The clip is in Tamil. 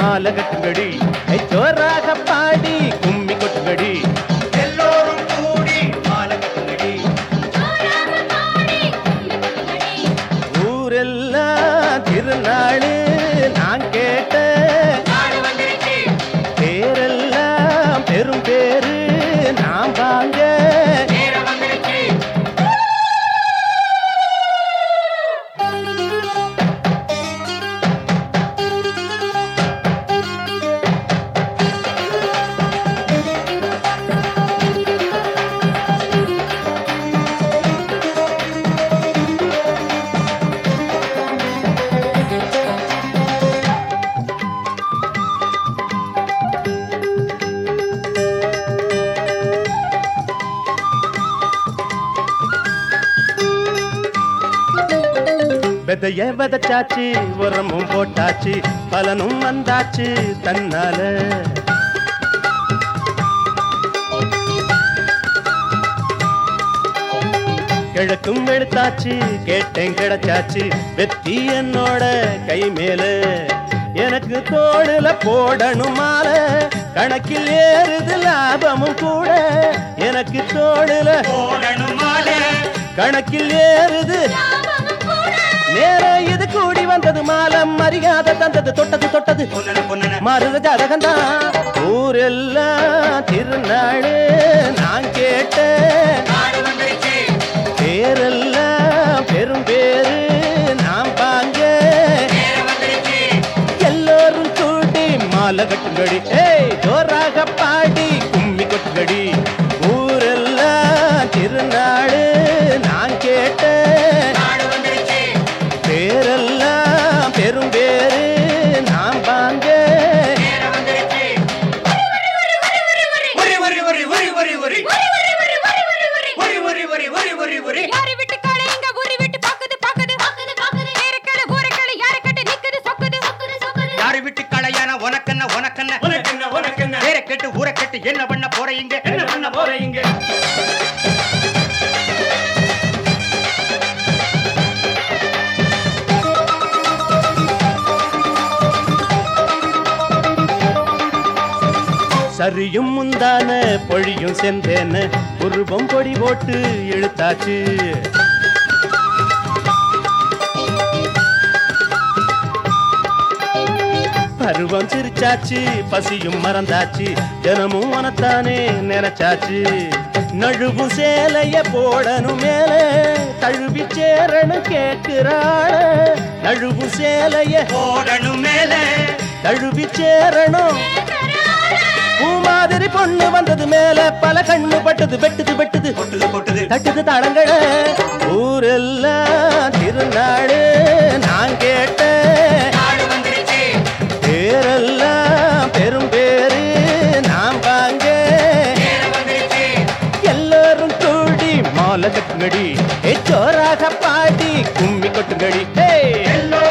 மாலை கட்டுங்கடி ஏய், ஜோராக பாடி கும்மி கொட்டுங்கடி எல்லோரும் கூடி மாலை கட்டுங்கடி ஊரெல்லாம் திருநாளு நான் கேட்ட பேரெல்லாம் பெரும் பேரு நான் வாங்க விதைய விதைச்சாச்சு உரமும் போட்டாச்சு பலனும் வந்தாச்சு தன்னால கிழக்கும் எடுத்தாச்சு கேட்டேன் கிடைச்சாச்சு வெத்தி என்னோட கை மேல எனக்கு தோடுல போடணும் மாலை கணக்கில் ஏறுது லாபமும் கூட எனக்கு தோடுல கணக்கில் ஏறுது நேரம் இது கூடி வந்தது மாலம் மரியாதை தந்தது தொட்டது தொட்டது மருத ஜாதகந்தான் ஊரெல்லாம் திருநாடு நான் கேட்டேன் பேரெல்லாம் பெரும் பேரு நாம் பாங்க எல்லோரும் கூடி மாலை கட்டுங்கடி ஏய் ஜோராக பாடி கும்மி கொட்டுங்கடி ஊரெல்லாம் திருநாடு நான் கேட்டேன் பேரெல்லாம் பெரும் பேரு நாம் பாங்க யாரு விட்டு காளை இங்க ஊரு விட்டு பாக்குது பாக்குது ஏறக்கலை ஊரக்கலை யாரு கட்டு நிக்குது சொக்குது யாரு விட்டு களையான உனக்கென்ன உனக்கென்ன உனக்கென்ன உனக்கென்ன பேரை கேட்டு ஊரை கேட்டு என்ன பண்ண போறீங்க என்ன பண்ண போற இங்க சரியும் முந்தான பொழியும் சென்றேன்னு உருவம் பொடி போட்டு இழுத்தாச்சு பருவம் சிரிச்சாச்சு பசியும் மறந்தாச்சு தினமும் உனத்தானே நினைச்சாச்சு நழுவும் சேலைய போடணும் மேல தழுவி சேரணும் கேட்கிறாள நழுவும் சேலைய போடணும் மேல தழுவி சேரணும் பூ மாதிரி பொண்ணு வந்தது மேல பல கண்ணு பட்டது வெட்டுது வெட்டுது கொட்டுது கொட்டுது தட்டுது தடங்கள ஊரெல்லாம் திருநாடு நான் கேட்டேன் நாடு வந்துருச்சு பேரெல்லாம் பெரும் பேரு நாம் வாங்க நேரம் வந்துருச்சு எல்லாரும் கூடி மாலை கட்டுங்கடி ஏ, ஜோராக பாடி கும்மி கொட்டுங்கடி ஏய் எல்லோரும்